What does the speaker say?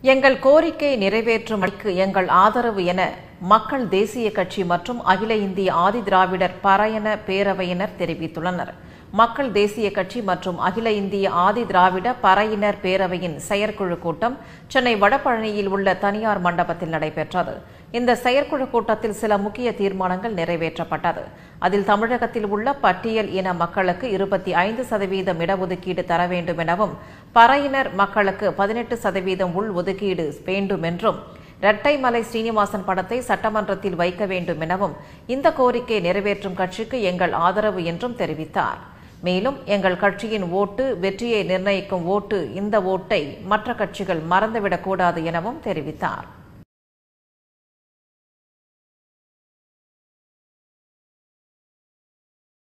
எங்கள் கோரிக்கை நிறைவேற்றும் அணிக்கு எங்கள் ஆதரவு என மக்கள் தேசிய கட்சி மற்றும் அகில இந்திய ஆதி திராவிடர் பறையன பேரவையினர் தெரிவித்துள்ளனர் மக்கள் தேசிய கட்சி மற்றும் அகில இந்திய ஆதி திராவிட பறையினர் பேரவையின் செயற்குழு கூட்டம் சென்னை வடபழனியில் உள்ள தனியார் மண்டபத்தில் நடைபெற்றது இந்த செயற்குழு கூட்டத்தில் சில முக்கிய தீர்மானங்கள் நிறைவேற்றப்பட்டது அதில் தமிழகத்தில் உள்ள பட்டியல் இன மக்களுக்கு இருபத்தி ஐந்து சதவீதம் இடஒதுக்கீடு தர வேண்டும் எனவும் பறையினர் மக்களுக்கு பதினெட்டு சதவீதம் உள் ஒதுக்கீடு வேண்டும் என்றும் இரட்டைமலை ஸ்ரீனிவாசன் படத்தை சட்டமன்றத்தில் வைக்க வேண்டும் எனவும் இந்த கோரிக்கை நிறைவேற்றும் கட்சிக்கு எங்கள் ஆதரவு என்றும் தெரிவித்தார் மேலும் எங்கள் கட்சியின் ஓட்டு வெற்றியை நிர்ணயிக்கும் ஓட்டு இந்த ஓட்டை மற்ற கட்சிகள் மறந்துவிடக்கூடாது எனவும் தெரிவித்தார்